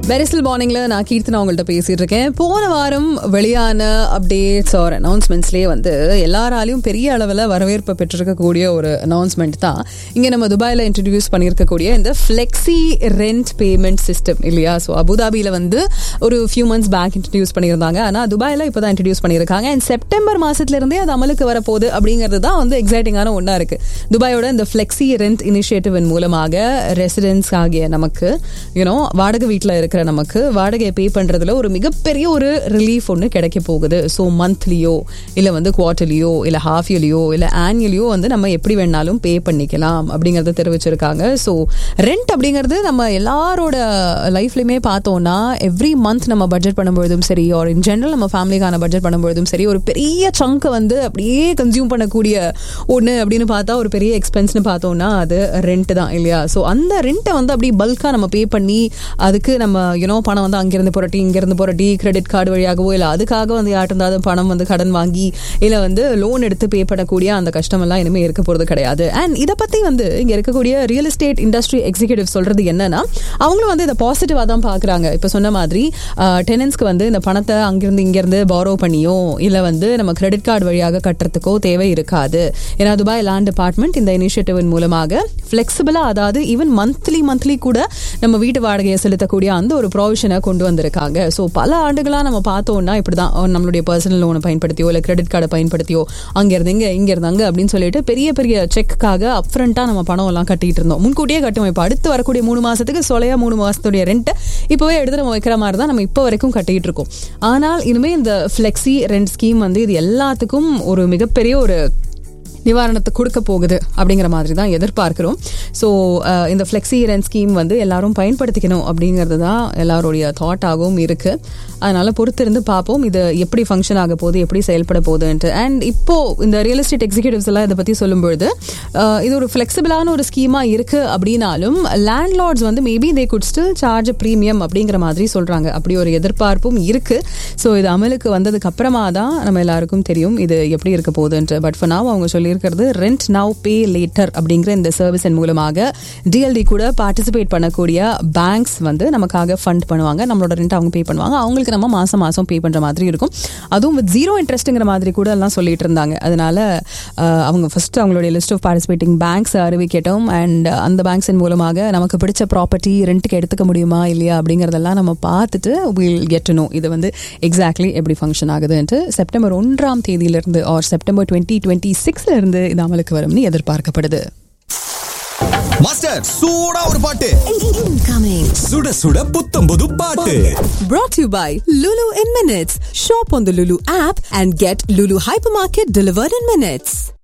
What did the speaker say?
பெரிசல் மார்னிங்ல நான் கீர்த்தனா உங்கள்ட்ட பேசிட்டு இருக்கேன் போன வாரம் வெளியான அப்டேட்ஸ் ஆர் அனௌன்ஸ்மெண்ட்ஸ்லேயே வந்து எல்லாராலையும் பெரிய அளவில் வரவேற்பு பெற்றிருக்கக்கூடிய ஒரு அனௌன்ஸ்மெண்ட் தான் இங்கே நம்ம துபாயில் இன்ட்ரடியூஸ் பண்ணியிருக்கக்கூடிய இந்த ஃப்ளெக்ஸி ரெண்ட் பேமெண்ட் சிஸ்டம் இல்லையா ஸோ அபுதாபியில் வந்து ஒரு ஃபியூ மந்த்ஸ் பேக் இன்ட்ரடியூஸ் பண்ணியிருந்தாங்க ஆனால் துபாயில் இப்போ தான் இன்ட்ரடியூஸ் பண்ணியிருக்காங்க அண்ட் செப்டம்பர் மாதத்துலேருந்தே அது அமலுக்கு வரப்போகுது அப்படிங்கிறது தான் வந்து எக்ஸைட்டிங்கான ஒன்றா இருக்குது துபாயோட இந்த ஃப்ளெக்ஸி ரெண்ட் இனிஷியேட்டிவின் மூலமாக ரெசிடென்ட்ஸ் ஆகிய நமக்கு யூனோ வாடகை வீட்டில் இருக்கிற நமக்கு வாடகையை பே பண்ணுறதுல ஒரு மிகப்பெரிய ஒரு ரிலீஃப் ஒன்று கிடைக்க போகுது ஸோ மந்த்லியோ இல்லை வந்து குவார்ட்டர்லியோ இல்லை ஹாஃப் இயர்லியோ இல்லை ஆனுவலியோ வந்து நம்ம எப்படி வேணாலும் பே பண்ணிக்கலாம் அப்படிங்கிறத தெரிவிச்சிருக்காங்க ஸோ ரெண்ட் அப்படிங்கிறது நம்ம எல்லாரோட லைஃப்லையுமே பார்த்தோம்னா எவ்ரி மந்த் நம்ம பட்ஜெட் பண்ணும்பொழுதும் சரி ஆர் இன் ஜென்ரல் நம்ம ஃபேமிலிக்கான பட்ஜெட் பண்ணும்பொழுதும் சரி ஒரு பெரிய சங்க் வந்து அப்படியே கன்சியூம் பண்ணக்கூடிய ஒன்று அப்படின்னு பார்த்தா ஒரு பெரிய எக்ஸ்பென்ஸ்னு பார்த்தோம்னா அது ரெண்ட் தான் இல்லையா ஸோ அந்த ரெண்ட்டை வந்து அப்படியே பல்காக நம்ம பே பண்ணி அதுக்கு நம்ம யூனோ பணம் வந்து அங்கேருந்து புரட்டி இங்கேருந்து புரட்டி கிரெடிட் கார்டு வழியாகவோ இல்லை அதுக்காக வந்து யார்ட்டாவது பணம் வந்து கடன் வாங்கி இல்லை வந்து லோன் எடுத்து பே பண்ணக்கூடிய அந்த கஷ்டமெல்லாம் இனிமேல் இருக்க போகிறது கிடையாது அண்ட் இதை பற்றி வந்து இங்கே இருக்கக்கூடிய ரியல் எஸ்டேட் இண்டஸ்ட்ரி எக்ஸிக்யூட்டிவ் சொல்கிறது என்னன்னா அவங்களும் வந்து இதை பாசிட்டிவாக தான் பார்க்குறாங்க இப்போ சொன்ன மாதிரி டெனன்ஸ்க்கு வந்து இந்த பணத்தை அங்கிருந்து இங்கேருந்து பாரோ பண்ணியோ இல்லை வந்து நம்ம கிரெடிட் கார்டு வழியாக கட்டுறதுக்கோ தேவை இருக்காது ஏன்னா துபாய் லேண்ட் டிபார்ட்மெண்ட் இந்த இனிஷியேட்டிவின் மூலமாக ஃப்ளெக்சிபிளாக அதாவது ஈவன் மந்த்லி மந்த்லி கூட நம்ம வீட்டு வாடகையை செலுத்தக்கூடிய அந்த ஒரு ப்ரொவிஷனை கொண்டு வந்திருக்காங்க ஸோ பல ஆண்டுகளாக நம்ம பார்த்தோம்னா இப்படி தான் நம்மளுடைய பர்சனல் லோனை பயன்படுத்தியோ இல்லை கிரெடிட் கார்டை பயன்படுத்தியோ அங்கேருந்து இங்கே இங்கே இருந்தாங்க அப்படின்னு சொல்லிட்டு பெரிய பெரிய செக்குக்காக அப்ரண்ட்டாக நம்ம பணம் எல்லாம் கட்டிட்டு இருந்தோம் முன்கூட்டியே கட்டுவோம் இப்போ அடுத்து வரக்கூடிய மூணு மாதத்துக்கு சொலையா மூணு மாதத்துடைய ரெண்ட்டை இப்போவே எடுத்து நம்ம வைக்கிற மாதிரி தான் நம்ம இப்போ வரைக்கும் கட்டிட்டு இருக்கோம் ஆனால் இனிமேல் இந்த ஃப்ளெக்ஸி ரெண்ட் ஸ்கீம் வந்து இது எல்லாத்துக்கும் ஒரு மிகப்பெரிய ஒரு நிவாரணத்தை கொடுக்க போகுது அப்படிங்கிற மாதிரி தான் எதிர்பார்க்கிறோம் ஸோ இந்த ஃப்ளெக்ஸி ரெண்ட் ஸ்கீம் வந்து எல்லாரும் பயன்படுத்திக்கணும் அப்படிங்கிறது தான் எல்லாருடைய தாட்டாகவும் இருக்கு அதனால பொறுத்திருந்து பார்ப்போம் இது எப்படி ஃபங்க்ஷன் ஆக போகுது எப்படி செயல்பட போகுதுன்ட்டு அண்ட் இப்போ இந்த ரியல் எஸ்டேட் எக்ஸிக்யூட்டிவ்ஸ் எல்லாம் இதை பற்றி சொல்லும்பொழுது இது ஒரு ஃப்ளெக்சிபிளான ஒரு ஸ்கீமாக இருக்கு அப்படின்னாலும் லேண்ட்லார்ட்ஸ் வந்து maybe they could still charge premium அப்படிங்கிற மாதிரி சொல்றாங்க அப்படி ஒரு எதிர்பார்ப்பும் இருக்கு ஸோ இது அமலுக்கு வந்ததுக்கு அப்புறமா தான் நம்ம எல்லாருக்கும் தெரியும் இது எப்படி இருக்க போகுதுன்ட்டு பட் ஃபார் நாவ் அவங்க சொல்லி இருக்கிறது ரெண்ட் நவ் பே லேட்டர் அப்படிங்கிற இந்த சர்வீஸின் மூலமாக டிஎல்டி கூட பார்ட்டிசிபேட் பண்ணக்கூடிய பேங்க்ஸ் வந்து நமக்காக ஃபண்ட் பண்ணுவாங்க நம்மளோட ரெண்ட் அவங்க பே பண்ணுவாங்க அவங்களுக்கு நம்ம மாசம் மாசம் பே பண்ற மாதிரி இருக்கும் அதுவும் வித் ஜீரோ இன்ட்ரெஸ்ட்ங்கிற மாதிரி கூட எல்லாம் சொல்லிட்டு இருந்தாங்க அதனால அவங்க ஃபர்ஸ்ட் அவங்களுடைய லிஸ்ட் ஆஃப் பார்ட்டிசிபேட்டிங் பேங்க்ஸ் அறிவிக்கட்டும் அண்ட் அந்த பேங்க்ஸின் மூலமாக நமக்கு பிடிச்ச ப்ராப்பர்ட்டி ரெண்ட்டுக்கு எடுத்துக்க முடியுமா இல்லையா அப்படிங்கறதெல்லாம் நம்ம பார்த்துட்டு வில் கெட் நோ இது வந்து எக்ஸாக்ட்லி எப்படி ஃபங்க்ஷன் ஆகுதுன்ட்டு செப்டம்பர் ஒன்றாம் தேதியிலிருந்து ஆர் செப்டம்பர் டுவெண்ட்டி டுவெண்ட்டி சிக்ஸ்ல இருந்து இது அமலுக்கு வரும்னு எதிர்பார்க்கப்படுது மாஸ்டர் சூடா ஒரு பாட்டு Incoming. சுட சுட புத்தம் புது பாட்டு Brought to you by Lulu in Minutes. Shop on the Lulu app and get Lulu Hypermarket delivered in minutes.